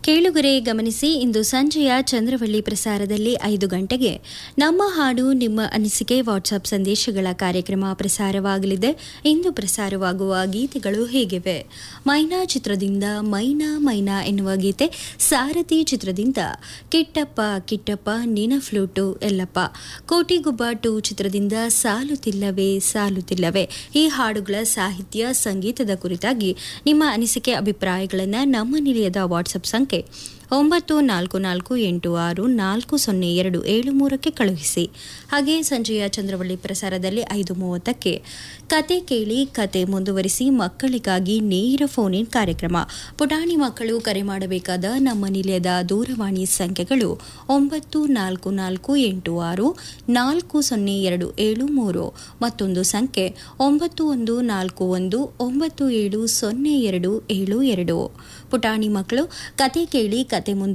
ಕೇಳುಗರೆ ಗಮನಿಸಿ ಇಂದು ಸಂಜೆಯ ಚಂದ್ರವಳ್ಳಿ ಪ್ರಸಾರದಲ್ಲಿ ಐದು ಗಂಟೆಗೆ ನಮ್ಮ ಹಾಡು ನಿಮ್ಮ ಅನಿಸಿಕೆ ವಾಟ್ಸಪ್ ಸಂದೇಶಗಳ ಕಾರ್ಯಕ್ರಮ ಪ್ರಸಾರವಾಗಲಿದೆ ಇಂದು ಪ್ರಸಾರವಾಗುವ ಗೀತೆಗಳು ಹೇಗಿವೆ ಮೈನಾ ಚಿತ್ರದಿಂದ ಮೈನಾ ಮೈನಾ ಎನ್ನುವ ಗೀತೆ ಸಾರಥಿ ಚಿತ್ರದಿಂದ ಕಿಟ್ಟಪ್ಪ ಕಿಟ್ಟಪ್ಪ ನಿನ ಫ್ಲೂಟು ಎಲ್ಲಪ್ಪ ಕೋಟಿಗುಬ್ಬ ಟು ಚಿತ್ರದಿಂದ ಸಾಲುತ್ತಿಲ್ಲವೇ ಸಾಲುತ್ತಿಲ್ಲವೇ ಈ ಹಾಡುಗಳ ಸಾಹಿತ್ಯ ಸಂಗೀತದ ಕುರಿತಾಗಿ ನಿಮ್ಮ ಅನಿಸಿಕೆ ಅಭಿಪ್ರಾಯಗಳನ್ನು ನಮ್ಮ ನಿಲಯದ ವಾಟ್ಸಪ್ ಸಂಖ್ಯೆ ಒಂಬತ್ತು ನಾಲ್ಕು ನಾಲ್ಕು ಎಂಟು ಆರು ನಾಲ್ಕು ಸೊನ್ನೆ ಎರಡು ಏಳು ಮೂರಕ್ಕೆ ಕಳುಹಿಸಿ ಹಾಗೆ ಸಂಜೆಯ ಚಂದ್ರವಳ್ಳಿ ಪ್ರಸಾರದಲ್ಲಿ ಐದು ಮೂವತ್ತಕ್ಕೆ ಕತೆ ಕೇಳಿ ಕತೆ ಮುಂದುವರಿಸಿ ಮಕ್ಕಳಿಗಾಗಿ ನೇರ ಫೋನ್ ಇನ್ ಕಾರ್ಯಕ್ರಮ ಪುಟಾಣಿ ಮಕ್ಕಳು ಕರೆ ಮಾಡಬೇಕಾದ ನಮ್ಮ ನಿಲಯದ ದೂರವಾಣಿ ಸಂಖ್ಯೆಗಳು ಒಂಬತ್ತು ನಾಲ್ಕು ನಾಲ್ಕು ಎಂಟು ಆರು ನಾಲ್ಕು ಸೊನ್ನೆ ಎರಡು ಏಳು ಮೂರು ಮತ್ತೊಂದು ಸಂಖ್ಯೆ ಒಂಬತ್ತು ಒಂದು ನಾಲ್ಕು ಒಂದು ಒಂಬತ್ತು ಏಳು ಸೊನ್ನೆ ಎರಡು ಏಳು ಎರಡು ಪುಟಾಣಿ ಮಕ್ಕಳು ಕತೆ ಕೇಳಿ ಕತೆ ಮುಂದೆ